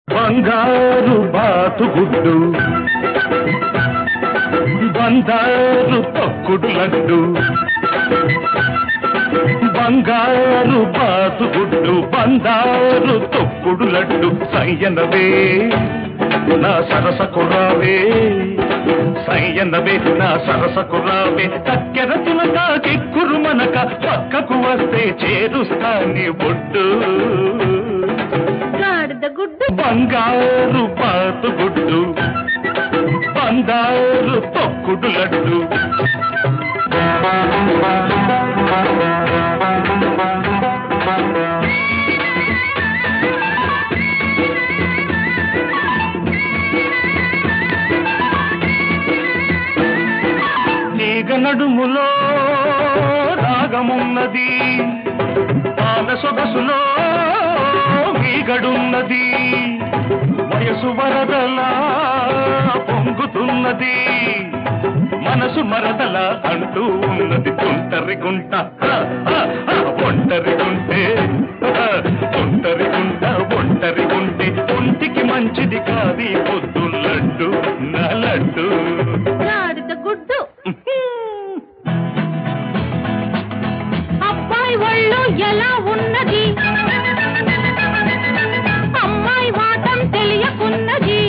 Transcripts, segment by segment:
బంగారు బాతుగుడ్డు బంగారు తొక్కుడు లడ్డు బంగారు బాతుగుడ్డు బంగారు తొక్కుడు లడ్డు సయ్యనవే నా సరస కుర్రావే సయ్యనవే నా సరస కుర్రావే కక్కెర తునక కిక్కురు మనక పక్కకు వస్తే చేరుస్తా నీ బొడ్డు గాడిద గుడ్డు బంగారు బాతుగుడ్డు బంగారు తొక్కుడు లడ్డు తీగ నడుములో రాగమున్నది పాల సొగసులో మీగడున్నది వయసు వరదలా పొంగుతున్నది మనసు మరదల అంటూ ఉన్నది తుంటరి గుంట హ, హ, హ, ఒంటరి గుంటే హ, ఒంటరి గుంట ఒంటరి గుంటే ఒంటికి మంచిది కాది పొద్దు లడ్డు నా లడ్డు గాడిద గుడ్డు అబ్బాయి ఒళ్ళు ఎలా ఉన్నది అమ్మాయి వాటం తెలియకున్నది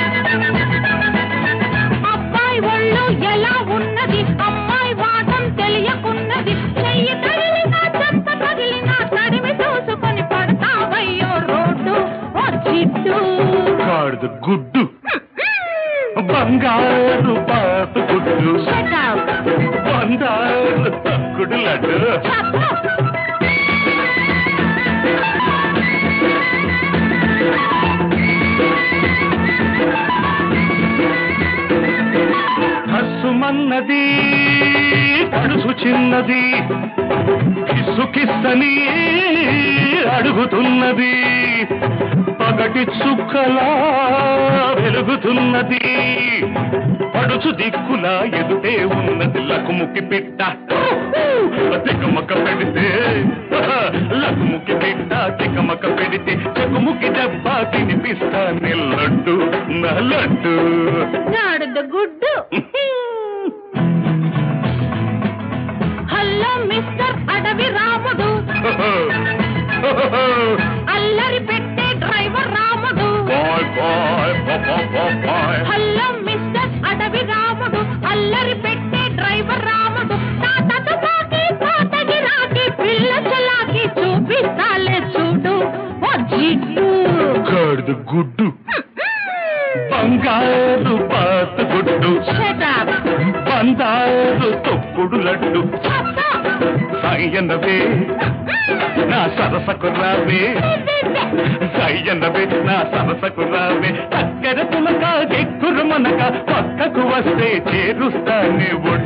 అబ్బాయి ఒళ్ళు ఎలా ఉన్నది అమ్మాయి వాటం తెలియకున్నది చెయ్యి తగిలినా చెత్త తగిలినా తడిమి చూసుకొని పడతావయ్యో రోడ్డు ఓ జిడ్డు కాడు గుడ్డు బంగారు పాత గుడ్డు Shut up. బంగారు తక్కుడు లడ్డు Shut up. హస్సుమన్నది కడుసు చిన్నది కిస్సు కిస్సని అడుగుతున్నది పగటి చుక్కలా వెలుగుతున్నది పడుచు దిక్కులా ఎదుటే ఉన్నది లకుముకి పిట్ట తికమక పెడితే లకుముకి పిట్ట తికమక పెడితే చెకుముకి దెబ్బ తినిపిస్తా నిల్లడ్డు నల్లడ్డు గాడిద గుడ్డు హలో మిస్టర్ అడవి రాముడు అల్లరి పెట్టే driver Ramudu bye bye bye bye hello mister Adavi Ramudu అల్లరి పెట్టే డ్రైవర్ రాముడు తాతతో పాకి తాతకి రాకి పిల్ల చలాకి చూపిస్తాలే చూడు ఓ జిడ్డు గాడిద గుడ్డు బంగారు పాత గుడ్డు Shut up. బంగారు తొక్కుడు లడ్డు Shut up. సాయన్నవే నా సరసకు రావే సాయన్నవే నా సరసకు రావే అక్కర తునక ఎక్కురు మనక పక్కకు వస్తే చేరుస్తానే ఒడ్డు